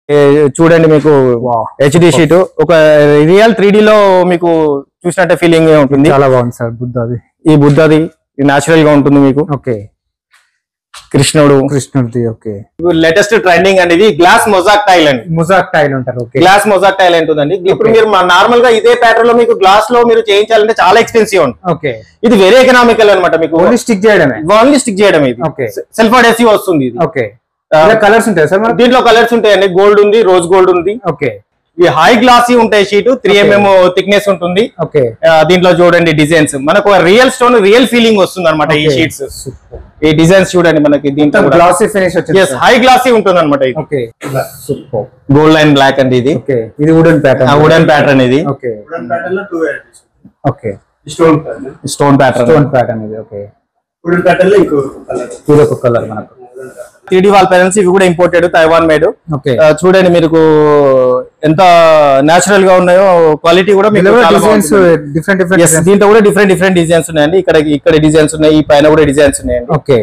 ఏ, చూడండి మీకు HD sheet ఒక రియల్ త్రీ లో మీకు చూసినట్టే ఫీలింగ్ ఉంటుంది చాలా బాగుంది సార్ బుద్ధ అది ఈ బుద్ధది నాచురల్ గా ఉంటుంది మీకు ఓకే కృష్ణుడు కృష్ణుడిది ఓకే లేటెస్ట్ ట్రెండింగ్ అనేది గ్లాస్ మొజాక్ టైల్ అండి ముజాక్ టైల్ ఉంటారు ఓకే గ్లాస్ మొజాక్ టైల్ ఉంటుందండి ఇప్పుడు మీరు నార్మల్ గా ఇదే ప్యాటర్న్ లో మీకు గ్లాస్ లో మీరు చేయించాలంటే చాలా ఎక్స్పెన్సివ్ ఉంది ఓకే ఇది వెరీ ఎకనామికల్ అన్నమాట మీకు ఓన్లీ స్టిక్ చేయడమే ఓన్లీ స్టిక్ చేయడం ఇది ఓకే సెల్ఫ్ అడెసివ్ వస్తుంది ఇది ఓకే ఆ, కలర్స్ ఉంటాయి సార్ మనకి దీంట్లో కలర్స్ ఉంటాయండి గోల్డ్ ఉంది రోజ్ గోల్డ్ ఉంది ఓకే ఈ హై గ్లాసీ ఉంటాయి షీట్ త్రీ ఎంఎం థిక్నెస్ ఉంటుంది ఓకే ఆ, దీంట్లో చూడండి డిజైన్స్ మనకు రియల్ స్టోన్ రియల్ ఫీలింగ్ వస్తుంది అనమాట ఈ షీట్స్ ఈ డిజైన్స్ చూడండి మనకి దీంట్లో గ్లాసీ ఫినిష్ వచ్చింది ఎస్ హై గ్లాసీ ఉంటుంది అనమాట ఇది okay super gold and black అండి ఇది ఓకే ఇది వుడెన్ ప్యాటర్న్ వుడెన్ ప్యాటర్న్ ఇది ఓకే వుడెన్ ప్యాటర్న్ లో two varieties okay stone pattern stone pattern stone pattern ఇది ఓకే వుడెన్ ప్యాటర్న్ లో ఇంకో కలర్ ఇది ఒక కలర్ మనకు త్రీ డి వాల్ ప్యానల్స్ ఇవి కూడా ఇంపోర్టెడ్ తైవాన్ మేడ్ ఓకే చూడండి మీకు ఎంత నేచురల్ గా ఉన్నాయో క్వాలిటీ కూడా మీకు చాలా డిజైన్స్ బాగుంటుంది. డిఫరెంట్ Yes, డిఫరెంట్ దీంట్లో కూడా డిఫరెంట్ డిఫరెంట్ డిజైన్స్ ఉన్నాయండి ఇక్కడ ఇక్కడ డిజైన్స్ ఉన్నాయి ఈ పైన కూడా డిజైన్స్ ఉన్నాయండి ఓకే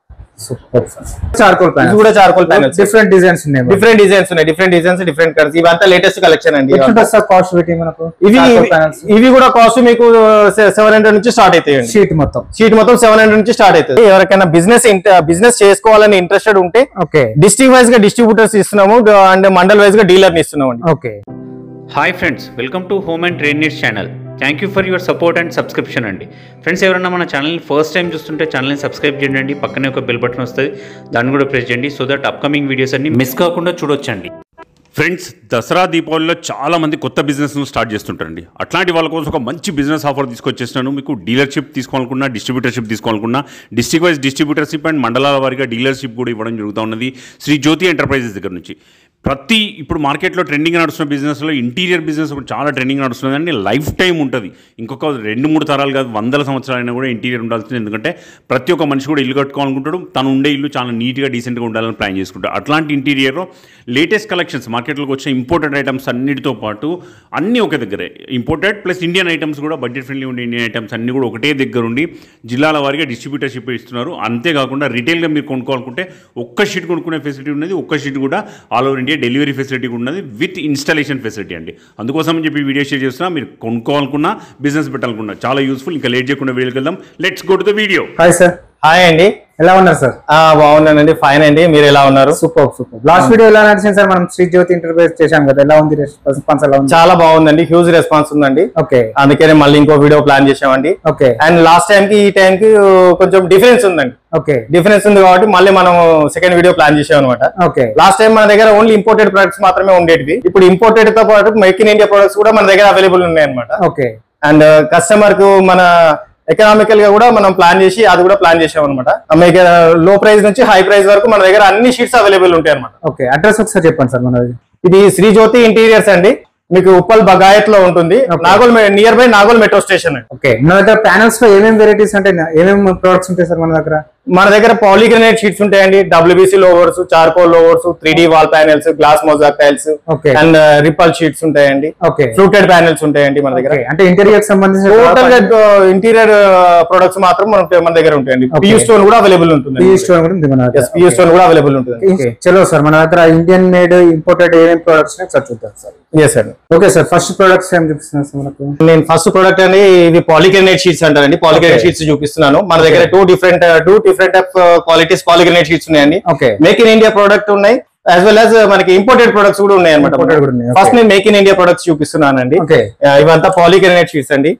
సూపర్ చార్కోల్ ఇది ప్యానల్ కూడా చార్కోల్ ప్యానల్స్ డిఫరెంట్ డిజైన్స్ ఉన్నాయి డిఫరెంట్ డిజైన్స్ ఉన్నాయి డిఫరెంట్ డిజైన్స్ డిఫరెంట్ కలర్స్ ఇవంతా లేటెస్ట్ కలెక్షన్ అండి ఎట్లుంటుంది సార్ కాస్ట్ పెట్టి మనకు ఇవి ప్యానల్స్ ఇవి కూడా కాస్ట్ మీకు సెవెన్ హండ్రెడ్ నుంచి స్టార్ట్ అవుతాయండి షీట్ మొత్తం షీట్ మొత్తం సెవెన్ హండ్రెడ్ నుంచి స్టార్ట్ అవుతుంది ఎవరికైనా బిజినెస్ బిజినెస్ చేసుకోవాలని ఇంట్రెస్టెడ్ ఉంటే ఓకే డిస్ట్రిక్ట్ వైజ్ గా డిస్ట్రిబ్యూటర్స్ ఇస్తున్నాము అండ్ మండల్ వైజ్ గా డీలర్ ఇస్తున్నాం అండి okay hi friends welcome to home and trade needs channel thank you for your support and subscription అండి ఫ్రెండ్స్ ఎవరైనా మన ఛానల్ని ఫస్ట్ టైం చూస్తుంటే ఛానల్ని సబ్స్క్రైబ్ చేయండి పక్కనే ఒక బెల్ బటన్ వస్తుంది దాన్ని కూడా ప్రెస్ చేయండి సో దట్ అప్కమింగ్ వీడియోస్ అన్ని మిస్ కాకుండా చూడొచ్చండి ఫ్రెండ్స్ దసరా దీపావళిలో చాలా మంది కొత్త బిజినెస్ను స్టార్ట్ చేస్తుంటారండి అట్లాంటి వాళ్ళ కోసం ఒక మంచి బిజినెస్ ఆఫర్ తీసుకొచ్చేసినాను మీకు డీలర్షిప్ తీసుకోవాలనుకున్నా డిస్ట్రిబ్యూటర్షిప్ తీసుకోవాలనుకున్నా డిస్ట్రిక్ట్ వైజ్ డిస్ట్రిబ్యూటర్షిప్ అండ్ మండలాల వారిగా డీలర్షిప్ కూడా ఇవ్వడం జరుగుతూ ఉన్నది శ్రీ జ్యోతి ఎంటర్ప్రైజెస్ దగ్గర నుంచి ప్రతి ఇప్పుడు మార్కెట్లో ట్రెండింగ్ నడుస్తున్న బిజినెస్లో ఇంటీరియర్ బిజినెస్ కూడా చాలా ట్రెండింగ్ నడుస్తుంది అండి లైఫ్ టైం ఉంటుంది ఇంకొక రెండు మూడు తరాలు కాదు వందల సంవత్సరాలైనా కూడా ఇంటీరియర్ ఉండాల్సింది ఎందుకంటే ప్రతి ఒక్క మనిషి కూడా ఇల్లు కట్టుకోవాలనుకుంటాడు తను ఉండే ఇల్లు చాలా నీట్గా డీసెంట్గా ఉండాలని ప్లాన్ చేసుకుంటాడు అట్లాంటి ఇంటీరియర్లో లేటెస్ట్ కలెక్షన్స్ మార్కెట్లోకి వచ్చిన ఇంపోర్టెడ్ ఐటమ్స్ అన్నిటితో పాటు అన్నీ ఒక దగ్గరే ఇంపోర్టెడ్ ప్లస్ ఇండియన్ ఐటమ్స్ కూడా బడ్జెట్ ఫ్రెండ్లీ ఉండే ఇండియన్ ఐటమ్స్ అన్నీ కూడా ఒకటే దగ్గర ఉండి జిల్లాల వారీగా డిస్ట్రిబ్యూటర్షిప్ ఇస్తున్నారు అంతేకాకుండా రీటైల్గా మీరు కొనుక్కోవాలనుకుంటే ఒక్క షీట్ కొనుక్కునే ఫెసిలిటీ ఉన్నది ఒక్క షీట్ కూడా all over India delivery facility కూడా ఉన్నది విత్ ఇన్స్టాలేషన్ ఫెసిలిటీ అండి అందుకోసం అని చెప్పి వీడియో షేర్ చేస్తున్నా మీరు కొనుక్కోవాలనుకున్నా బిజినెస్ పెట్టాలనుకున్నా చాలా యూస్ఫుల్ ఇంకా లేట్ చేయకుండా వీడియోకి వెళ్దాం let's go to the video hi sir hi అండి ఎలా ఉన్నారు సార్ ఆ, బాగున్నానండి ఫైన్ అండి మీరు ఎలా ఉన్నారు సూపర్ సూపర్ లాస్ట్ వీడియో ఎలా నడిచింది సార్ మనం శ్రీ జ్యోతి ఇంటర్వ్యూస్ చేశాం కదా ఎలా ఉంది రెస్పాన్స్ ఎలా ఉంది చాలా బాగుందండి హ్యూజ్ రెస్పాన్స్ ఉందండి ఓకే అందుకనే మళ్ళీ ఇంకో వీడియో ప్లాన్ చేసామండి ఓకే అండ్ లాస్ట్ టైం కి ఈ టైం కి కొంచెం డిఫరెన్స్ ఉందండి ఓకే డిఫరెన్స్ ఉంది కాబట్టి మళ్ళీ మనం సెకండ్ వీడియో ప్లాన్ చేసాం అనమాట ఓకే లాస్ట్ టైం మన దగ్గర ఓన్లీ ఇంపోర్టెడ్ ప్రొడక్ట్స్ మాత్రమే ఉండేటివి ఇప్పుడు ఇంపోర్టెడ్ తో పాటు మేక్ ఇన్ ఇండియా ప్రొడక్ట్స్ కూడా మన దగ్గర అవైలబుల్ ఉన్నాయి అనమాట ఓకే అండ్ కస్టమర్ కు మన ఎకనామికల్ గా కూడా మనం ప్లాన్ చేసి అది కూడా ప్లాన్ చేసాం అనమాట మీకు లో ప్రైస్ నుంచి హై ప్రైస్ వరకు మన దగ్గర అన్ని షీట్స్ అవైలబుల్ ఉంటాయి అనమాట ఓకే అడ్రస్ ఒకసారి చెప్పండి సార్ మనది ఇది శ్రీ జ్యోతి ఇంటీరియర్స్ అండి మీకు ఉప్పల్ బగాయత్ లో ఉంటుంది Nagole near by Nagole metro station అండి ఓకే మన దగ్గర ప్యానల్స్ లో ఏమేమి వెరైటీస్ అంటే ఏమేమి ప్రొడక్ట్స్ ఉంటాయి సార్ మన దగ్గర మన దగ్గర పాలిగ్రనేట్ షీట్స్ ఉంటాయండి WBC లోవర్స్ charcoal louvers three D wall panels glass mosaic tiles okay and ripple sheets ఉంటాయండి ఓకే ఫ్లూటెడ్ ప్యానెల్స్ ఉంటాయండి మన దగ్గర ఓకే అంటే ఇంటీరియర్ సంబంధించిన టోటల్ గా ఇంటీరియర్ ప్రొడక్ట్స్ మాత్రం మన మన దగ్గర ఉంటాయండి Okay. పియూ స్టోన్ కూడా అవైలబుల్ ఉంటుంది ఈ స్టోర్ కూడా ఉంది మన దగ్గర పియూ స్టోన్ కూడా అవైలబుల్ ఉంటుంది ఓకే చలో సార్ మన దగ్గర ఇండియన్ మేడ్ ఇంపోర్టెడ్ ఏమేమి ప్రొడక్ట్స్ ఒకసారి చూద్దాం sir yes sir okay sir first products ఏం చూపిస్తున్నారు సార్ మనకు నేను ఫస్ట్ ప్రొడక్ట్ అని ఇవి పాలిగ్రనేట్ షీట్స్ అంటారండి పాలిగ్రనేట్ Okay. షీట్స్ చూపిస్తున్నాను మన దగ్గర two different two different type qualities polygranite sheets ఉన్నాయండి okay make in India product ఉన్నాయి యాజ్ వెల్ యాజ్ మనకి ఇంపోర్టెడ్ ప్రొడక్ట్స్ కూడా ఉన్నాయి Imported కూడా అనమాట ఉన్నాయి, ఫస్ట్ okay. నేను మేక్ ఇన్ ఇండియా ప్రొడక్ట్స్ చూపిస్తున్నానండి ఓకే ఆ, ఇవంతా పాలిగ్రనేట్ షీట్స్ అండి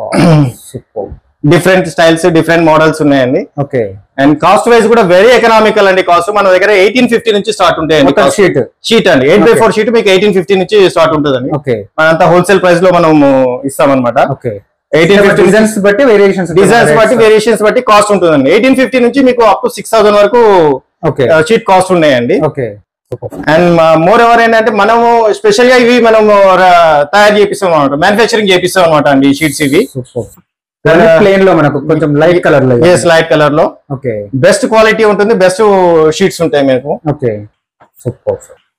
super different styles different models ఉన్నాయండి ఓకే అండ్ కాస్ట్ వైజ్ కూడా వెరీ ఎకనామికల్ అండి కాస్ట్ మన దగ్గర ఎయిటీన్ ఫిఫ్టీ నుంచి స్టార్ట్ ఉంటాయండి మొత్తం షీట్ షీట్ అండి eight by Okay. Four sheet మీకు ఎయిటీన్ ఫిఫ్టీ నుంచి స్టార్ట్ ఉంటుందండి ఓకే మనంతా హోల్సేల్ ప్రైస్ లో మనం ఇస్తామన్నమాట ఓకే ఎయిటీన్ ఫిఫ్టీ డిజైన్స్ బట్టి వేరియేషన్స్ డిజైన్స్ బట్టి వేరియేషన్స్ బట్టి కాస్ట్ ఉంటుందండి ఎయిటీన్ ఫిఫ్టీ నుంచి మీకు అప్ టు సిక్స్ థౌసండ్ వరకు ఓకే షీట్ కాస్ట్ ఉన్నాయండి ఓకే అండ్ మోర్ ఎవర్ ఏంటంటే మనము స్పెషల్ గా ఇవి మనం ర- తయారు చేపిస్తాం అనమాట మ్యానుఫ్యాక్చరింగ్ చేపిస్తాం అనమాట అండి ఈ షీట్స్ ఇవి సూపర్ ప్లేన్ లో మనకు కొంచెం లైట్ కలర్ లో ఎస్ లైట్ కలర్ లో ఓకే బెస్ట్ క్వాలిటీ ఉంటుంది బెస్ట్ షీట్స్ ఉంటాయి మీకు ఓకే సూపర్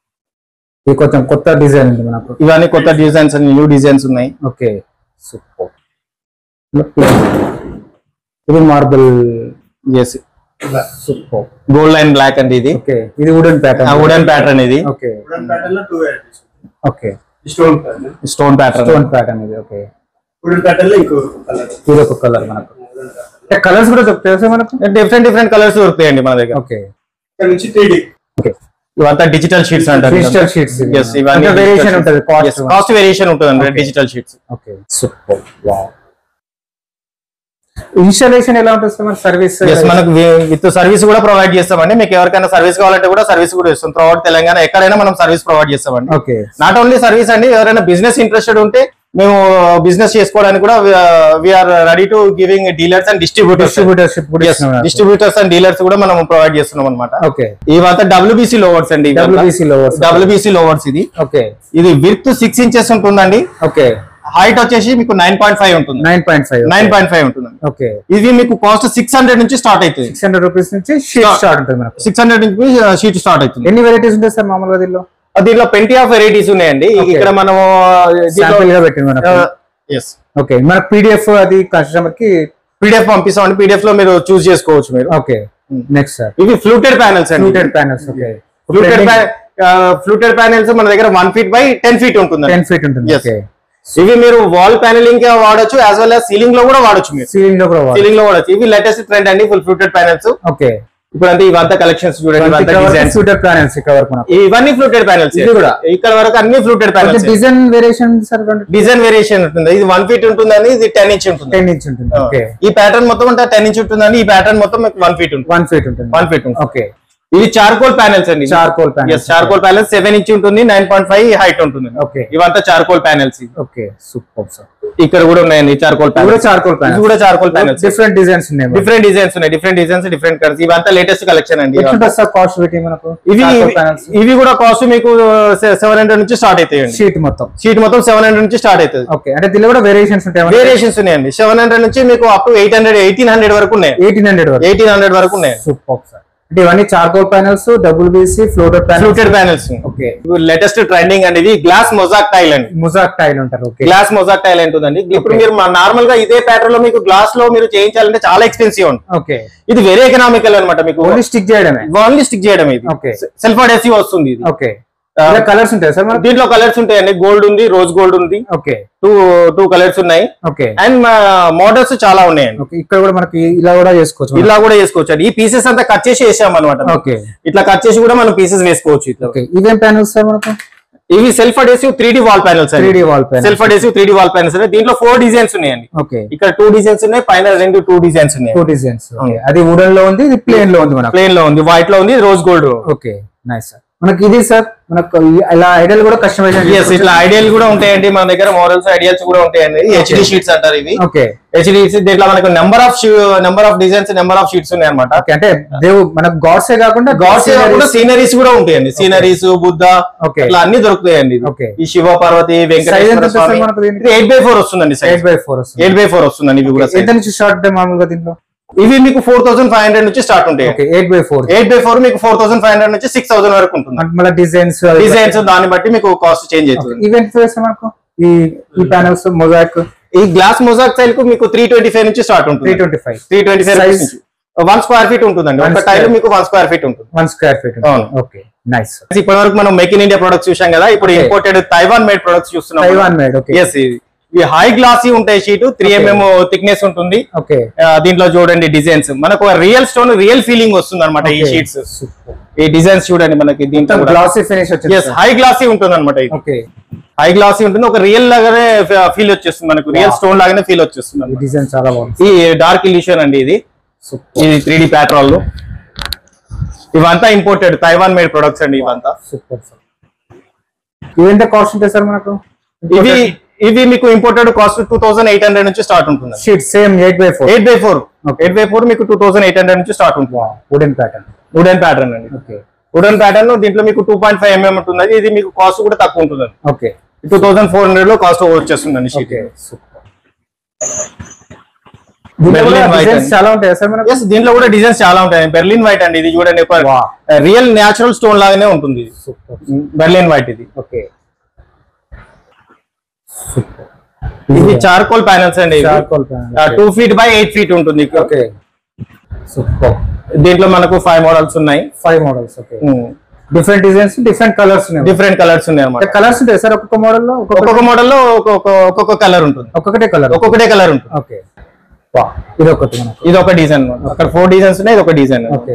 ఇది కొంచెం కొత్త డిజైన్ ఉంది మనకు ఇవన్నీ కొత్త డిజైన్స్ అండ్ న్యూ డిజైన్స్ ఉన్నాయి ఓకే సూపర్ ఇది marble yes super gold line black అండి ఇది ఓకే ఇది వుడెన్ ప్యాటర్న్ వుడెన్ ప్యాటర్న్ ఇది ఓకే వుడెన్ ప్యాటర్న్ లో two varieties okay stone pattern stone pattern stone pattern ఇది ఓకే వుడెన్ ప్యాటర్న్ లో ఇంకో కలర్ ఇది ఒక కలర్ మనకు కలర్స్ కూడా దొరుకుతాయి సార్ మనకు డిఫరెంట్ డిఫరెంట్ కలర్స్ దొరుకుతాయండి మన దగ్గర ఓకే ఇక్కడ నుంచి త్రీ డి ఓకే ఇవంతా డిజిటల్ షీట్స్ అంటారు డిజిటల్ షీట్స్ Yes, ఇవన్నీ వేరియేషన్ ఉంటుంది కాస్ట్ కాస్ట్ వేరియేషన్ ఉంటుంది Okay. Digital sheets okay super wow installation ఎలా ఉంటుంది సార్ మన సర్వీస్ ఎస్ మనకు విత్ సర్వీస్ కూడా ప్రొవైడ్ చేస్తామండి మీకు ఎవరికైనా సర్వీస్ కావాలంటే కూడా సర్వీస్ కూడా ఇస్తాం త్రూఅవుట్ తెలంగాణ ఎక్కడైనా మనం సర్వీస్ ప్రొవైడ్ చేస్తామండి ఓకే నాట్ ఓన్లీ సర్వీస్ అండి ఎవరైనా బిజినెస్ ఇంట్రెస్టెడ్ ఉంటే మేము బిజినెస్ చేసుకోవడానికి కూడా we are ready to giving dealers and distributors distributorship కూడా ఇస్తున్నాం డిస్ట్రిబ్యూటర్స్ అండ్ డీలర్స్ కూడా మనం ప్రొవైడ్ చేస్తున్నాం అనమాట ఓకే ఇవంతా డబ్ల్యూబీసీ లోవర్స్ అండి డబ్ల్యూబీసీ లోవర్స్ డబ్ల్యూబీసీ లోవర్స్ ఇది ఓకే ఇది విత్ సిక్స్ ఇంచెస్ ఉంటుందండి ఓకే హైట్ వచ్చేసి మీకు నైన్ పాయింట్ ఫైవ్ ఉంటుంది nine point five nine point five ఉంటుందండి ఓకే ఇది మీకు కాస్ట్ సిక్స్ హండ్రెడ్ నుంచి స్టార్ట్ అవుతుంది సిక్స్ హండ్రెడ్ రూపీస్ నుంచి షీట్ Start. స్టార్ట్ ఉంటుంది మనకు సిక్స్ హండ్రెడ్ నుంచి షీట్ స్టార్ట్ అవుతుంది ఎన్ని వెరైటీస్ ఉంటాయి సార్ మామూలుగా దీనిలో దీంట్లో పెంటీ ఆఫ్ వెరైటీస్ ఉన్నాయండి Okay. ఇక్కడ మనము శాంపిల్ గా పెట్టింది మనకు ఎస్ ఓకే మనకు పీడిఎఫ్ అది కస్టమర్ కి పీడిఎఫ్ పంపిస్తామండి పీడిఎఫ్ లో మీరు చూస్ చేసుకోవచ్చు మీరు ఓకే నెక్స్ట్ సార్ ఇవి ఫ్లూటెడ్ ప్యానల్స్ అండి fluted panels okay fluted fluted panels మన దగ్గర one feet by ten feet ఉంటుంది టెన్ ఫీట్ ఉంటుంది Yes. ఓకే ఇవి మీరు వాల్ ప్యానలింగ్ వాడొచ్చు యాజ్ వెల్ as సీలింగ్ లో కూడా వాడొచ్చు మీరు సీలింగ్ లో కూడా సీలింగ్ లో వాడొచ్చు ఇవి లేటెస్ట్ ట్రెండ్ అండి ఫుల్ ఫ్లూటెడ్ ప్యానల్స్ ఓకే ఇప్పుడు అంటే ఇవంతా కలెక్షన్స్ చూడండి ఇవంతా డిజైన్స్ ఫ్లూటెడ్ ప్యానల్స్ ఇక్కడ వరకు మనకు ఇవన్నీ ఫ్లూటెడ్ ప్యానల్స్ ఇది కూడా. ఇక్కడ వరకు అన్ని fluted panels design variation sir design variation ఉంటుంది ఇది వన్ ఫీట్ ఉంటుందని ఇది టెన్ ఇంచ్ ఉంటుంది టెన్ ఇంచ్ ఉంటుంది ఓకే ఈ ప్యాటర్న్ మొత్తం అంటే టెన్ ఇంచ్ ఉంటుందని ఈ ప్యాటర్న్ మొత్తం మీకు వన్ ఫీట్ ఉంటుంది వన్ ఫీట్ ఉంటుంది వన్ ఫీట్ ఉంటుంది ఓకే ఇది చార్కోల్ ప్యానల్స్ అండి charcoal panel charcoal panels seven inch ఉంటుంది నైన్ పాయింట్ ఫైవ్ హైట్ ఉంటుంది ఓకే ఇవంతా charcoal panels okay super sir ఇక్కడ కూడా ఉన్నాయండి చార్కోల్ ఇది కూడా ప్యానల్స్ చార్కోల్ ఇది ప్యానల్ కూడా చార్కోల్ ప్యానల్స్ డిఫరెంట్ డిజైన్స్ ఉన్నాయి మనకు. డిఫరెంట్ డిజైన్స్ ఉన్నాయి డిఫరెంట్ డిజైన్స్ డిఫరెంట్ కలర్స్ ఇవంతా లేటెస్ట్ కలెక్షన్ అండి ఎట్లా ఇవంతా. ఉంటుంది సార్ కాస్ట్ పెట్టి మనకు ఇవి చార్కోల్ ప్యానల్స్ ఇవి కూడా కాస్ట్ మీకు సెవెన్ హండ్రెడ్ నుంచి స్టార్ట్ అవుతాయండి షీట్ మొత్తం షీట్ మొత్తం సెవెన్ హండ్రెడ్ నుంచి స్టార్ట్ అవుతుంది ఓకే అంటే దీనిలో కూడా వేరియేషన్స్ ఉంటాయి వేరియేషన్స్ ఉన్నాయండి సెవెన్ హండ్రెడ్ నుంచి మీకు up to eight hundred eighteen hundred వరకు ఉన్నాయి ఎయిటీన్ హండ్రెడ్ వరకు ఎయిటీన్ హండ్రెడ్ వరకు ఉన్నాయి సూపర్ సార్ అంటే ఇవన్నీ charcoal panels double BC floater panels fluted panels okay latest trending అండి ఇది గ్లాస్ మొజాక్ టైల్ అండి ముజాక్ టైల్ ఉంటారు ఓకే గ్లాస్ మొజాక్ టైల్ ఉంటుందండి ఇప్పుడు మీరు నార్మల్ గా ఇదే ప్యాటర్న్ లో మీకు గ్లాస్ లో మీరు చేయించాలంటే చాలా ఎక్స్పెన్సివ్ ఉంది ఓకే ఇది వెరీ ఎకనామికల్ అనమాట మీకు ఓన్లీ స్టిక్ చేయడమే ఓన్లీ స్టిక్ చేయడం ఇది Okay. సెల్ఫ్ అడేసివ్ వస్తుంది ఇది ఓకే ఆ, కలర్స్ ఉంటాయి సార్ మనకి దీంట్లో కలర్స్ ఉంటాయండి గోల్డ్ ఉంది రోజ్ గోల్డ్ ఉంది ఓకే టూ టూ కలర్స్ ఉన్నాయి ఓకే అండ్ మోడల్స్ చాలా ఉన్నాయండి ఓకే ఇక్కడ కూడా మనకి ఇలా కూడా చేసుకోవచ్చు మనం. ఇలా కూడా వేసుకోవచ్చు అండి ఈ పీసెస్ అంతా కట్ చేసి వేసాం అనమాట ఓకే ఇట్లా కట్ చేసి కూడా మనం పీసెస్ వేసుకోవచ్చు ఇట్లా ఓకే ఇవేం ప్యానల్స్ సార్ మనకు ఇవి self adhesive three D wall panels 3D wall panels. Self adhesive three D wall panels దీంట్లో ఫోర్ డిజైన్స్ ఉన్నాయండి ఓకే ఇక్కడ టూ డిజైన్స్ ఉన్నాయి పైన రెండు టూ డిజైన్స్ ఉన్నాయి టూ డిజైన్స్ అది వుడెన్ లో ఉంది ఇది ప్లేన్ లో ఉంది మనకు ప్లేన్ లో ఉంది వైట్ లో ఉంది rose gold okay nice sir మనకి ఇది సార్ మనకు ఈ- ఇలా ఐడియల్ కూడా కస్టమైజేషన్ ఎస్ ఇట్లా ఐడియల్ కూడా ఉంటాయండి మన దగ్గర మోడల్స్ ఐడియల్స్ కూడా ఉంటాయండి హెచ్డి షీట్స్ అంటారు ఇవి ఓకే హెచ్డి దీంట్లో మనకు number of number of designs number of sheets ఉన్నాయి అనమాట ఓకే అంటే దేవు మనకు గాడ్సే కాకుండా గాడ్స్ కూడా సీనరీస్ కూడా ఉంటాయండి సీనరీస్ బుద్ధ Okay. ఇట్లా అన్ని దొరుకుతాయండి ఇది. Okay. ఈ శివ పార్వతి Size ఎంత వెంకటేశ్వర ఉంటుంది స్వామి సార్ మనకు దీనికి? ఎయిట్ బై ఫోర్ వస్తుందండి ఎయిట్ బై ఫోర్ వస్తుంది ఎయిట్ బై ఫోర్ వస్తుందండి ఇవి కూడా ఎంత నుంచి స్టార్ట్ ఉంటాయి మామూలుగా దీంట్లో ఇవి మీకు ఫోర్ థౌసండ్ ఫైవ్ హండ్రెడ్ నుంచి స్టార్ట్ ఉంటాయి okay eight by four eight by four మీకు ఫోర్ థౌసండ్ ఫైవ్ హండ్రెడ్ నుంచి సిక్స్ థౌసండ్ వరకు ఉంటుంది మళ్ళీ డిజైన్స్ డిజైన్స్ దాన్ని బట్టి మీకు కాస్ట్ చేంజ్ అవుతుంది ఈవెంట్ మనకు ఈ ఈ ప్యానల్స్ మొజాక్ ఈ గ్లాస్ మొజాక్ సైల్ కు మీకు త్రీ ట్వంటీ ఫైవ్ నుంచి స్టార్ట్ త్రీ ఉంటుంది twenty five three twenty five Size? నుంచి వన్ స్క్వేర్ ఫీట్ ఉంటుందండి One ఒక టైల్ square. మీకు వన్ స్క్వేర్ ఫీట్ ఉంటుంది వన్ స్క్వేర్ ఫీట్ అవును. ఓకే నైస్ ఇప్పటి వరకు మనం మేక్ ఇన్ ఇండియా ప్రొడక్ట్స్ చూసాం కదా ఇప్పుడు Okay. Imported Taiwan made products చూస్తున్నాం తైవాన్ మేడ్ ఓకే ఎస్ ఇవి హై గ్లాసీ ఉంటాయి sheet three Okay. MM thickness ఉంటుంది ఓకే ఆ, దీంట్లో చూడండి డిజైన్స్ మనకు రియల్ స్టోన్ రియల్ ఫీలింగ్ వస్తుంది అనమాట ఈ షీట్స్ ఈ డిజైన్స్ చూడండి మనకి దీంట్లో గ్లాసీ ఫినిష్ వచ్చింది ఎస్ హై గ్లాసీ ఉంటుంది అనమాట ఇది ఓకే హై గ్లాసీ ఉంటుంది ఒక రియల్ లాగానే ఫీల్ వచ్చేస్తుంది మనకు రియల్ Wow. స్టోన్ లాగానే ఫీల్ వచ్చేస్తుంది ఈ అన్నమాట. డిజైన్ చాలా బాగుంది ఈ డార్క్ ఇల్యూషన్ అండి ఇది సూపర్ ఇది త్రీ డి ప్యాట్రాల్ ఇవంతా ఇంపోర్టెడ్ తైవాన్ మేడ్ ప్రొడక్ట్స్ అండి ఇవంతా సూపర్ సార్ ఇవెంత కాస్ట్ ఉంటాయి సార్ మనకు ఇవి ఇవి మీకు imported cost two thousand eight hundred నుంచి స్టార్ట్ ఉంటుంది sheet same eight by four eight by four Okay. Eight by four మీకు టూ థౌసండ్ ఎయిట్ హండ్రెడ్ నుంచి స్టార్ట్ ఉంటుంది వుడెన్ ప్యాటర్న్ వుడెన్ ప్యాటర్న్ అండి ఓకే వుడెన్ ప్యాటర్న్ దీంట్లో మీకు two point five MM ఉంటుంది ఇది మీకు కాస్ట్ కూడా తక్కువ ఉంటుంది okay two thousand four hundred లో కాస్ట్ వచ్చేస్తుందండి షీట్ ఓకే సూపర్ దీంట్లో కూడా Berlin white designs అండి. చాలా ఉంటాయి సార్ మనకు ఎస్ దీంట్లో కూడా డిజైన్స్ చాలా ఉంటాయి బెర్లిన్ వైట్ అండి ఇది చూడండి ఒక Wow. రియల్ న్యాచురల్ స్టోన్ లాగానే ఉంటుంది సూపర్ బెర్లిన్ వైట్ ఇది ఓకే సూపర్ ఇది చార్కోల్ ప్యానల్స్ అండి Charcoal panel, okay. Two feet by eight feet ఉంటుంది ఓకే సూపర్ దీంట్లో మనకు ఫైవ్ మోడల్స్ ఉన్నాయి five models okay different designs different colours ఉన్నాయి డిఫరెంట్ కలర్స్ ఉన్నాయి అనమాట కలర్స్ ఉంటాయి సార్ ఒక్కొక్క మోడల్ లో ఒక్కొక్క ఒక్కొక్క మోడల్ లో ఒక్కొక్క ఒక్కొక్క కలర్ ఉంటుంది ఒక్కొక్కటే కలర్ ఒక్కొక్కటే కలర్ ఉంటుంది ఓకే వా ఇది ఒకటి మనకు ఇది ఒక డిజైన్ అక్కడ ఫోర్ డిజైన్స్ ఉన్నాయి ఇది ఒక డిజైన్ ఓకే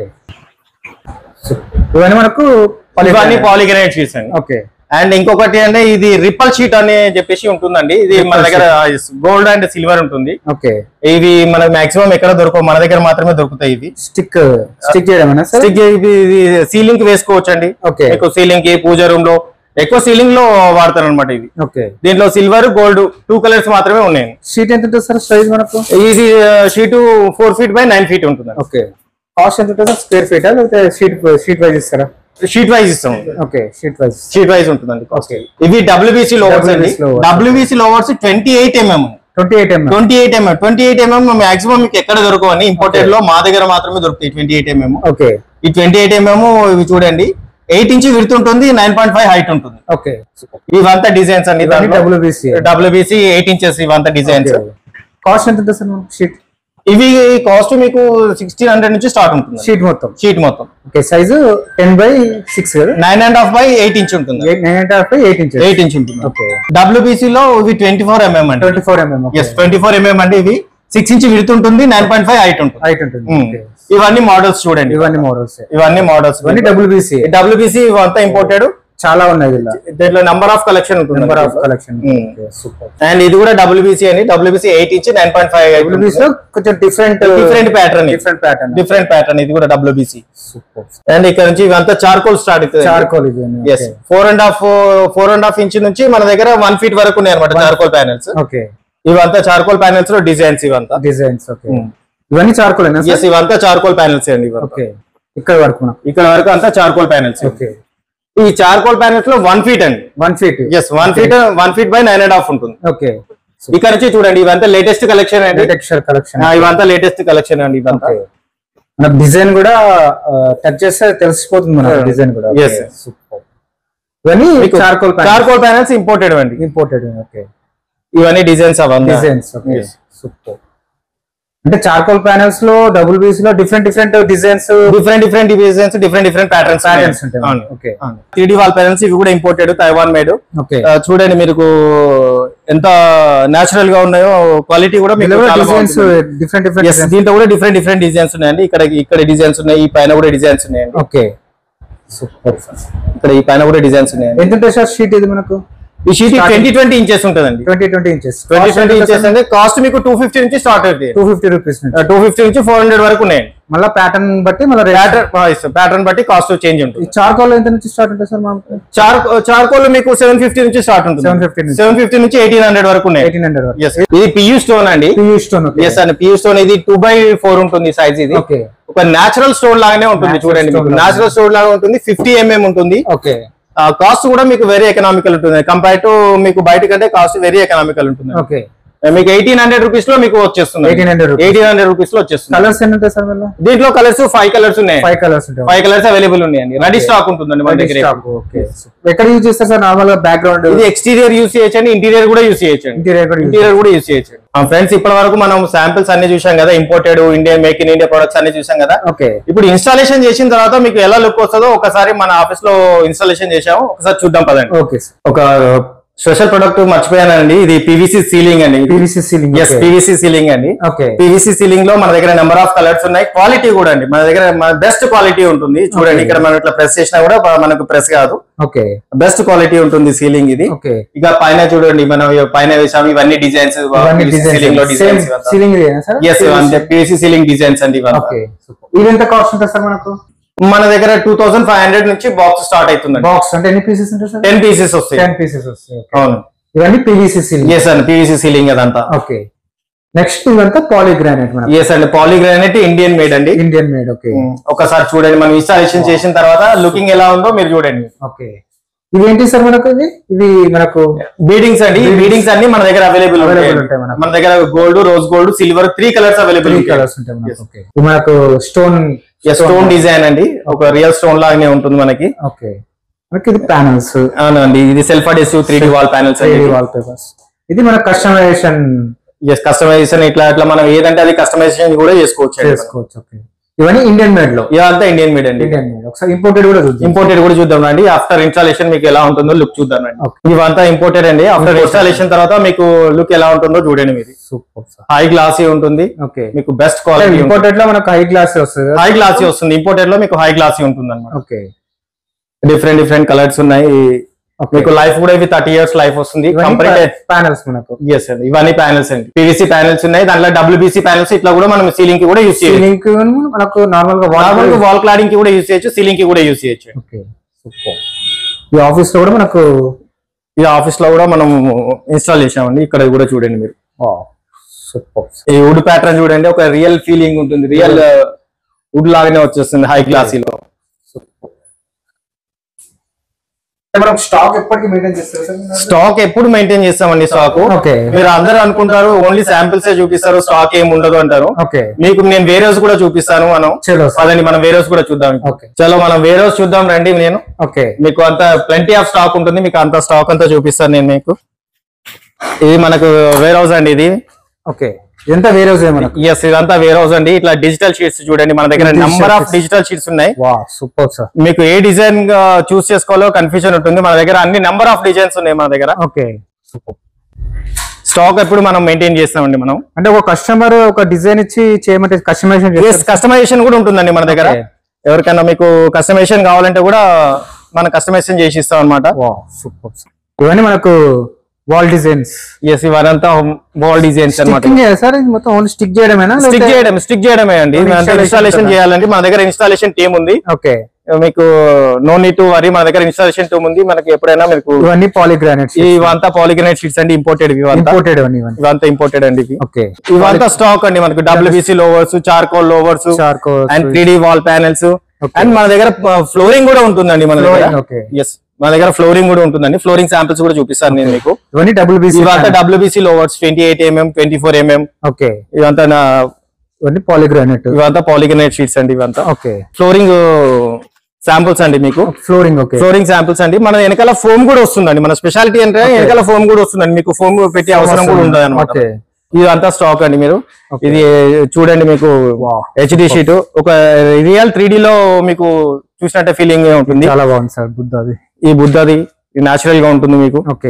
ఇవన్నీ మనకు ఇవన్నీ పాలిగ్రైనేట్ షీట్స్ అండి ఓకే అండ్ ఇంకొకటి అంటే ఇది రిపల్ షీట్ అని చెప్పేసి ఉంటుందండి ఇది మన దగ్గర గోల్డ్ అండ్ సిల్వర్ ఉంటుంది ఓకే ఇవి మనకు మాక్సిమం ఎక్కడ దొరకవు మన దగ్గర మాత్రమే దొరుకుతాయి ఇవి స్టిక్ స్టిక్ చేయడమేనా సార్ స్టిక్ ఇది సీలింగ్ కి వేసుకోవచ్చు అండి Okay. ఎక్కువ సీలింగ్ కి పూజ రూమ్ లో ఎక్కువ సీలింగ్ లో వాడతారు అనమాట ఇవి ఓకే దీంట్లో సిల్వర్ గోల్డ్ టూ కలర్స్ మాత్రమే ఉన్నాయి షీట్ ఎంత ఉంటుంది సార్ సైజ్ మనకు ఇది sheet four feet by nine feet ఉంటుంది ఓకే కాస్ట్ ఎంత ఉంటుంది సార్ స్క్వేర్ ఫీటా లేకపోతే షీట్ షీట్ వైజ్ ఇస్తారా షీట్ వైజ్ ఇస్తాం okay sheet wise sheet wise ఉంటుందండి ఓకే ఇవి డబ్ల్యూబీసీ లోవర్స్ అండి WBC lowers. WBC లోవర్స్ twenty eight MM twenty eight MM twenty eight MM twenty eight MM maximum మీకు ఎక్కడ దొరకవని ఇంపోర్టెడ్ లో మా దగ్గర మాత్రమే దొరుకుతాయి ట్వంటీ ఎయిట్ ఎంఎం ఓకే ఈ ట్వంటీ ఎయిట్ ఎంఎం ఇవి చూడండి ఎయిట్ ఇంచ్ విడుతు ఉంటుంది నైన్ పాయింట్ ఫైవ్ హైట్ ఉంటుంది ఓకే ఇవంతా డిజైన్స్ అండి ఇవన్నీ డబ్ల్యూబీసీ డబ్ల్యూబీసీ ఎయిట్ ఇంచెస్ ఇవంతా డిజైన్స్ కాస్ట్ ఎంత ఉంటుంది సార్ మనకు షీట్ ఇవి కాస్ట్ మీకు సిక్స్టీన్ హండ్రెడ్ నుంచి స్టార్ట్ ఉంటుంది షీట్ మొత్తం షీట్ మొత్తం okay size ten by six కదా nine and half by eight inch ఉంటుంది nine and half by eight inches eight inch ఉంటుంది ఓకే డబ్ల్యూబీసీ లో ఇవి ట్వంటీ ఫోర్ ఎంఎం అండి twenty four MM yes twenty four MM అంటే ఇవి six inch విడుతుంటుంది nine point five height ఉంటుంది height ఉంటుంది ఉమ్. Okay. ఇవన్నీ మోడల్స్ చూడండి ఇవన్నీ మోడల్స్ ఇవన్నీ మోడల్స్ ఇవన్నీ డబ్ల్యూబీసీ డబ్ల్యూబీసీ ఇవంతా ఇంపోర్టెడ్ చాలా ఉన్నాయి ఇలా దీంట్లో నంబర్ ఆఫ్ కలెక్షన్ ఉంటుంది number of collection um. Super and ఇది కూడా డబ్ల్యూబీసీ అని WBC eight inch nine point five WBC లో కొంచెం different different pattern different pattern different pattern ఇది కూడా డబ్ల్యూబీసీ సూపర్ అండ్ ఇక్కడ నుంచి ఇవంతా చార్కోల్ స్టార్ట్ అవుతుంది చార్కోల్ ఇది yes four and half four and half inch నుంచి మన దగ్గర వన్ ఫీట్ వరకు ఉన్నాయి అనమాట చార్కోల్ ప్యానెల్స్ ఓకే ఇవంతా చార్కోల్ ప్యానెల్స్ లో డిజైన్స్ ఇవంతా డిజైన్స్ ఓకే ఇవన్నీ చార్కోల్ ఎస్ ఇవంతా చార్కోల్ ప్యానెల్స్ అండి ఇవంతా. ఓకే ఇక్కడ వరకు మనకు ఇక్కడ వరకు అంతా చార్కోల్ ప్యానెల్స్ ఓకే ఈ చార్కోల్ ప్యానెల్స్ లో వన్ ఫీట్ అండి one feet yes one feet one feet by nine and half ఉంటుంది ఓకే ఇక్కడ నుంచి చూడండి ఇవంతా లేటెస్ట్ కలెక్షన్ అండి టెక్స్చర్ కలెక్షన్ ఆ, ఇవంతా లేటెస్ట్ కలెక్షన్ అండి ఇవంతా ఓకే మన డిజైన్ కూడా టచ్ చేస్తే తెలిసిపోతుంది మన Yeah. డిజైన్ కూడా Yes. సూపర్ ఇవన్నీ చార్కోల్ చార్కోల్ ప్యానెల్స్ ఇంపోర్టెడ్ అండి ఇంపోర్టెడ్ ఓకే ఇవన్నీ డిజైన్స్ అవన్నీ డిజైన్స్ ఓకే Yes. సూపర్ అంటే చార్కోల్ ప్యానెల్స్ లో డబుల్ బీస్ లో different different designs different different designs different different patterns patterns ఉంటాయి ఓకే త్రీ వాల్ ప్యానెల్స్ ఇవి కూడా ఇంపోర్టెడ్ తైవాన్ మేడ్ ఓకే చూడండి మీకు ఎంత నేచురల్ గా ఉన్నాయో క్వాలిటీ కూడా మీకు చాలా డిజైన్స్ బాగుంటుంది. డిఫరెంట్ Yes, డిఫరెంట్ దీంట్లో కూడా డిఫరెంట్ డిఫరెంట్ డిజైన్స్ ఉన్నాయండి ఇక్కడ ఇక్కడ డిజైన్స్ ఉన్నాయి ఈ పైన కూడా డిజైన్స్ ఉన్నాయండి ఓకే సూపర్ ఇక్కడ ఈ పైన కూడా డిజైన్స్ ఉన్నాయండి ఎంత ఉంటుంది సార్ షీట్ ఇది మనకు ఈ షీట్ ట్వంటీ ట్వంటీ ఇంచెస్ ఉంటుందండి twenty twenty inches twenty twenty inches అంటే కాస్ట్ మీకు టూ ఫిఫ్టీ నుంచి స్టార్ట్ అవుతుంది టూ ఫిఫ్టీ రూపీస్ నుంచి టూ ఫిఫ్టీ నుంచి ఫోర్ హండ్రెడ్ వరకు ఉన్నాయండి మళ్ళీ ప్యాటర్న్ బట్టి మళ్ళీ ప్యాటర్న్ ప్యాటర్న్ బట్టి కాస్ట్ చేంజ్ ఉంటుంది చార్కోల్ ఎంత నుంచి స్టార్ట్ ఉంటుంది సార్ మనకు చార్ చార్కోల్ మీకు సెవెన్ ఫిఫ్టీ నుంచి స్టార్ట్ ఉంటుంది 750 నుంచి. సెవెన్ ఫిఫ్టీ నుంచి ఎయిటీన్ హండ్రెడ్ వరకు ఉన్నాయి ఎయిటీన్ హండ్రెడ్ వరకు Yes. ఇది పియూ స్టోన్ అండి పియూ స్టోన్ ఓకే ఎస్ అండి పియూ స్టోన్ ఇది టూ బై ఫోర్ ఉంటుంది సైజ్ ఇది ఓకే ఒక నేచురల్ స్టోన్ లాగానే ఉంటుంది Natural చూడండి stone లాగా. నేచురల్ స్టోన్ లాగా ఉంటుంది ఫిఫ్టీ ఎంఎం ఉంటుంది ఓకే కాస్ట్ కూడా మీకు వెరీ ఎకనామికల్ ఉంటుంది కంపేర్ టు మీకు బయట కంటే కాస్ట్ వెరీ ఎకనామికల్ ఉంటుంది ఓకే మీకు ఎయిటీన్ హండ్రెడ్ రూపీస్ లో మీకు వచ్చేస్తుంది 1800 rupees. ఎయిటీన్ హండ్రెడ్ రూపీస్ లో వచ్చేస్తుంది కలర్స్ ఎన్ని ఉంటాయి సార్ మళ్ళీ దీంట్లో కలర్స్ ఫైవ్ కలర్స్ ఉన్నాయి ఫైవ్ కలర్స్ ఉంటాయి ఫైవ్ కలర్స్ అవైలబుల్ ఉన్నాయండి రెడీ స్టాక్ ఉంటుందండి మన దగ్గర ఓకే ఎక్కడ యూజ్ చేస్తారు సార్ నార్మల్ గా బ్యాక్గ్రౌండ్ ఇది ఎక్స్టీరియర్ యూస్ చేయొచ్చండి ఇంటీరియర్ కూడా యూస్ చేయొచ్చండి ఇంటీరియర్ కూడా use ఇంటీరియర్ కూడా యూస్ చేయొచ్చు ఫ్రెండ్స్ ఇప్పటి వరకు మనం శాంపిల్స్ అన్ని చూసాం కదా imported Indian make in India products అన్ని చూసాం కదా ఓకే ఇప్పుడు ఇన్స్టాలేషన్ చేసిన తర్వాత మీకు ఎలా లుక్ వస్తుందో ఒకసారి మన ఆఫీస్ లో ఇన్స్టాలేషన్ చేసాము ఒకసారి చూద్దాం పదండి ఓకే సార్ ఒక స్పెషల్ ప్రొడక్ట్ మర్చిపోయానండి ఇది పీవీసీ సీలింగ్ అండి PVC ceiling yes PVC ceiling అండి ఓకే పీవీసీ సీలింగ్ లో మన దగ్గర నెంబర్ ఆఫ్ కలర్స్ ఉన్నాయి క్వాలిటీ కూడా అండి మన దగ్గర బెస్ట్ క్వాలిటీ ఉంటుంది చూడండి Okay. ఇక్కడ మనం ఇట్లా ప్రెస్ చేసినా కూడా మనకు ప్రెస్ కాదు ఓకే బెస్ట్ క్వాలిటీ ఉంటుంది సీలింగ్ ఇది ఓకే ఇక పైన చూడండి మనం ఇక పైన వేసాము ఇవన్నీ డిజైన్స్ ఇవన్నీ సీలింగ్ లో same designs ceiling sir yes PVC ceiling designs అండి ఇవన్నీ ఓకే ఇది ఎంత కాస్ట్ ఉంటుంది సార్ మనకు మన దగ్గర టూ థౌసండ్ ఫైవ్ హండ్రెడ్ నుంచి బాక్స్ స్టార్ట్ అవుతుందండి బాక్స్ అంటే ఎన్ని పీసెస్ ఉంటాయి సార్ టెన్ పీసెస్ వస్తాయి టెన్ పీసెస్ వస్తాయి Okay. అవును ఇవన్నీ పీవీసీ సీలింగ్ ఎస్ అండి పీవీసీ సీలింగ్ అదంతా ఓకే నెక్స్ట్ ఇదంతా పాలిగ్రానైట్ మనకు ఎస్ అండి పాలిగ్రానైట్ ఇండియన్ మేడ్ అండి ఇండియన్ మేడ్ ఓకే ఒకసారి చూడండి మనం ఇన్స్టాలేషన్ చేసిన తర్వాత లుకింగ్ ఎలా ఉందో మీరు చూడండి ఓకే ఇవి ఏంటి సార్ మనకు ఇవి ఇవి మనకు బీడింగ్స్ అండి బీడింగ్స్ అన్ని మన దగ్గర అవైలబుల్ Available ఉంటాయి మనకు. మన దగ్గర gold rose gold silver three colours available three colours ఉంటాయి మనకు ఓకే ఇవి మనకు స్టోన్ స్టోన్ డిజైన్ అండి ఒక రియల్ స్టోన్ లాగానే ఉంటుంది మనకి ఓకే మనకి ఇది ప్యానల్స్ అవునండి ఇది self adhesive three D wall panels wall papers ఇది మన కస్టమైజేషన్ కస్టమైజేషన్ ఇట్లా ఇట్లా మనం ఏదంటే అది కస్టమైజేషన్ కూడా చేసుకోవచ్చు అండి. చేసుకోవచ్చు ఓకే ఇవన్నీ ఇండియన్ మేడ్ లో ఇదంతా ఇండియన్ మేడ్ అండి ఇండియన్ మేడ్ ఒకసారి ఇంపోర్టెడ్ కూడా చూద్దాం ఇంపోర్టెడ్ కూడా చూద్దాం అండి ఆఫ్టర్ ఇన్స్టాలేషన్ మీకు ఎలా ఉంటుందో లుక్ చూద్దాం అండి Okay. ఇవంతా ఇంపోర్టెడ్ అండి ఆఫ్టర్ Imported. ఇన్స్టాలేషన్ తర్వాత మీకు లుక్ ఎలా ఉంటుందో చూడండి మీరు సూపర్ సార్ హై గ్లాసీ ఉంటుంది ఓకే మీకు బెస్ట్ క్వాలిటీ ఇంపోర్టెడ్ లో మనకు హై గ్లాస్ వస్తుంది హై గ్లాసీ వస్తుంది ఇంపోర్టెడ్ లో మీకు హై గ్లాసీ ఉంటుంది అనమాట ఓకే డిఫరెంట్ డిఫరెంట్ కలర్స్ ఉన్నాయి మీకు లైఫ్ కూడా ఇవి థర్టీ ఇయర్స్ లైఫ్ వస్తుంది కంప్లీట్ ప్యానల్స్ మనకు ఎస్ అండి ఇవన్నీ ప్యానల్స్ అండి పీవీసీ ప్యానల్స్ ఉన్నాయి దాంట్లో డబ్ల్యూబీసీ ప్యానల్స్ ఇట్లా కూడా మనం సీలింగ్ కి కూడా యూస్ చేయొచ్చు లింక్ మనకు నార్మల్ గా నార్మల్ వాల్ క్లాడింగ్ కి కూడా యూస్ చేయొచ్చు సీలింగ్ కి కూడా యూస్ చేయొచ్చు ఓకే సూపర్ ఈ ఆఫీస్ లో కూడా మనకు ఈ ఆఫీస్ లో కూడా మనం ఇన్స్టాల్ చేసామండి ఇక్కడ కూడా చూడండి మీరు సూపర్ ఈ వుడ్ ప్యాటర్న్ చూడండి ఒక రియల్ ఫీలింగ్ ఉంటుంది రియల్ వుడ్ లాగానే వచ్చేస్తుంది హై క్లాసీలో మనం స్టాక్ ఎప్పటికి మెయింటైన్ చేస్తారు సార్ స్టాక్ ఎప్పుడు మెయింటైన్ చేస్తామండి స్టాక్ ఓకే మీరు అందరూ అనుకుంటారు ఓన్లీ శాంపిల్స్ చూపిస్తారు స్టాక్ ఏం ఉండదు అంటారు ఓకే మీకు నేను వేరే హౌస్ కూడా చూపిస్తాను మనం చలో సార్ అదని మనం వేరే హౌస్ కూడా చూద్దాం ఇప్పుడు. ఓకే చలో మనం వేరే హౌస్ చూద్దాం రండి నేను ఓకే మీకు అంత ప్lenty ఆఫ్ స్టాక్ ఉంటుంది మీకు అంత స్టాక్ అంతా చూపిస్తాను నేను మీకు ఇది మనకు వేర్ హౌస్ అండి ఇది ఓకే ఇదంతా వేరే హౌస్ మనకు ఎస్ ఇదంతా వేర్ హౌస్ అండి ఇట్లా డిజిటల్ షీట్స్ చూడండి మన దగ్గర Digital number of sheets. Digital sheets ఉన్నాయి వా సూపర్ సార్ మీకు ఏ డిజైన్ చూస్ చేసుకోవాలో కన్ఫ్యూజన్ ఉంటుంది మన దగ్గర అన్ని నెంబర్ ఆఫ్ డిజైన్స్ ఉన్నాయి మన దగ్గర ఓకే సూపర్ స్టాక్ ఎప్పుడు మనం మెయింటైన్ చేస్తామండి మనం అంటే ఒక కస్టమర్ ఒక డిజైన్ ఇచ్చి చేయమంటే కస్టమైజేషన్ ఎస్ కస్టమైజేషన్ కూడా ఉంటుందండి మన దగ్గర Okay. ఎవరికైనా మీకు కస్టమైజేషన్ కావాలంటే కూడా మనం కస్టమైజేషన్ చేసి ఇస్తాం అనమాట వా సూపర్ ఇవన్నీ మనకు వాల్ డిజైన్స్ ఎస్ ఇవరంతా వాల్ డిజైన్స్ అనమాట స్టిక్కింగ్ సార్ ఇది మొత్తం ఓన్లీ స్టిక్ చేయడమేనా స్టిక్ చేయడం స్టిక్ చేయడమే అండి Installation ఇన్స్టాలేషన్ ఉంటుందా? చేయాలంటే మన దగ్గర ఇన్స్టాలేషన్ టీమ్ ఉంది ఓకే మీకు నో నీడ్ టు వరీ మన దగ్గర ఇన్స్టాలేషన్ టీమ్ ఉంది మనకి ఎప్పుడైనా మీకు ఇవన్నీ పాలిగ్రానైట్స్ ఇవంతా పాలిగ్రైనైట్ షీట్స్ అండి ఇంపోర్టెడ్ ఇవంతా ఇంపోర్టెడ్ ఇవన్నీ ఇవన్నీ ఇవంతా ఇంపోర్టెడ్ అండి ఇవి ఓకే ఇవంతా స్టాక్ అండి మనకు WBC లోవర్స్ charcoal louvres Charcoal, and three wall panels Okay. And మన దగ్గర ఫ్లోరింగ్ కూడా ఉంటుందండి మన దగ్గర Flooring, okay. ఎస్ మన దగ్గర ఫ్లోరింగ్ కూడా ఉంటుందండి ఫ్లోరింగ్ శాంపిల్స్ కూడా చూపిస్తాను నేను మీకు ఇవన్నీ డబుల్ బీసీ ఇవంతా WBC లోవర్స్ twenty eight MM twenty four mm okay ఇవంతా నా ఇవన్నీ పాలిగ్రానైట్ ఇవంతా పాలిగనైట్ షీట్స్ అండి ఇవంతా ఓకే ఫ్లోరింగ్ శాంపుల్స్ అండి మీకు ఫ్లోరింగ్ ఓకే ఫ్లోరింగ్ శాంపుల్స్ అండి మన వెనకాల ఫోమ్ కూడా వస్తుందండి మన స్పెషాలిటీ అంటే వెనకాల ఫోమ్ కూడా వస్తుందండి మీకు ఫోమ్ పెట్టే అవసరం కూడా ఉండదు అనమాట ఓకే ఇదంతా స్టాక్ అండి మీరు ఇది చూడండి మీకు హెచ్డి షీట్ ఒక రియల్ త్రీ లో మీకు చూసినట్టే ఫీలింగ్ ఉంటుంది చాలా బాగుంది సార్ బుద్ధ అది ఈ బుద్ధది నాచురల్ గా ఉంటుంది మీకు ఓకే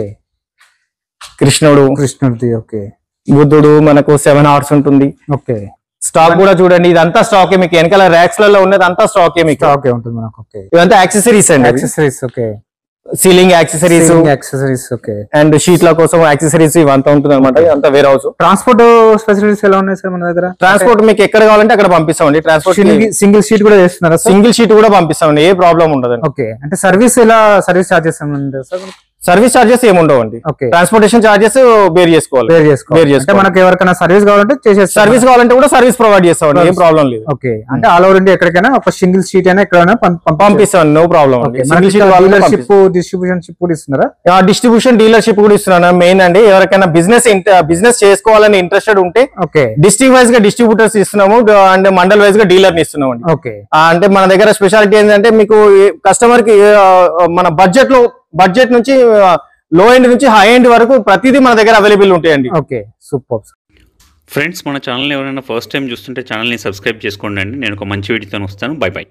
కృష్ణుడు కృష్ణుడిది ఓకే బుద్ధుడు మనకు సెవెన్ అవర్స్ ఉంటుంది ఓకే స్టాక్ కూడా చూడండి ఇదంతా స్టాక్ మీకు వెనకాల ర్యాక్స్ లలో ఉన్నది అంతా స్టాక్ మీకు ఓకే ఉంటుంది మనకు ఓకే ఇదంతా యాక్సెసరీస్ అండి accessories okay ceiling accessories accessories okay and షీట్ల కోసం యాక్సెసరీస్ ఇవంతా ఉంటుంది అనమాట ఇదంతా వేర్ హౌస్ ట్రాన్స్పోర్ట్ ఫెసిలిటీస్ ఎలా ఉన్నాయి సార్ మన దగ్గర ట్రాన్స్పోర్ట్ మీకు ఎక్కడ కావాలంటే అక్కడ పంపిస్తామండి ట్రాన్స్పోర్ట్ సింగిల్ షీట్ కూడా చేస్తున్నారా సార్ సింగిల్ షీట్ కూడా పంపిస్తామండి ఏ ప్రాబ్లం ఉండదండి ఓకే అంటే సర్వీస్ ఎలా సర్వీస్ చార్జెస్ ఏమన్నా సార్ సర్వీస్ చార్జెస్ ఏమి ఉండవండి ఓకే ట్రాన్స్పోర్టేషన్ చార్జెస్ బేర్ చేసుకోవాలి వేర్ చేసుకోవాలి వేర్ అంటే చేసుకోవాలి మనకి ఎవరికైనా సర్వీస్ కావాలంటే చేసేస్తారు సర్వీస్ కావాలంటే కూడా సర్వీస్ ప్రొవైడ్ చేస్తామండి ఏం ప్రాబ్లం లేదు ఓకే అంటే ఆల్ ఓవర్ ఇండియా ఎక్కడికైనా ఒక సింగిల్ షీట్ అయినా ఎక్కడైనా పంపిస్తాం నో ప్రాబ్లం అండి single sheet dealership distributionship కూడా ఇస్తున్నారా డిస్ట్రిబ్యూషన్ డీలర్షిప్ కూడా ఇస్తున్నాను మెయిన్ అండి ఎవరికైనా బిజినెస్ బిజినెస్ చేసుకోవాలని ఇంట్రెస్టెడ్ ఉంటే ఓకే డిస్ట్రిక్ట్ వైజ్ గా డిస్ట్రిబ్యూటర్స్ ఇస్తున్నాము అండ్ మండల్ వైజ్ గా డీలర్ ఇస్తున్నాం అండి ఓకే ఆ, అంటే మన దగ్గర స్పెషాలిటీ ఏంటంటే మీకు కస్టమర్ కి ఆ, మన బడ్జెట్ లో బడ్జెట్ నుంచి లో ఎండ్ నుంచి హై ఎండ్ వరకు ప్రతిదీ మన దగ్గర అవైలబుల్ ఉంటాయండి ఓకే సూపర్ ఫ్రెండ్స్ మన ఛానల్ ఎవరైనా ఫస్ట్ టైం చూస్తుంటే ఛానల్ని సబ్స్క్రైబ్ చేసుకోండి అండి నేను ఒక మంచి వీడియోతో వస్తాను బై బై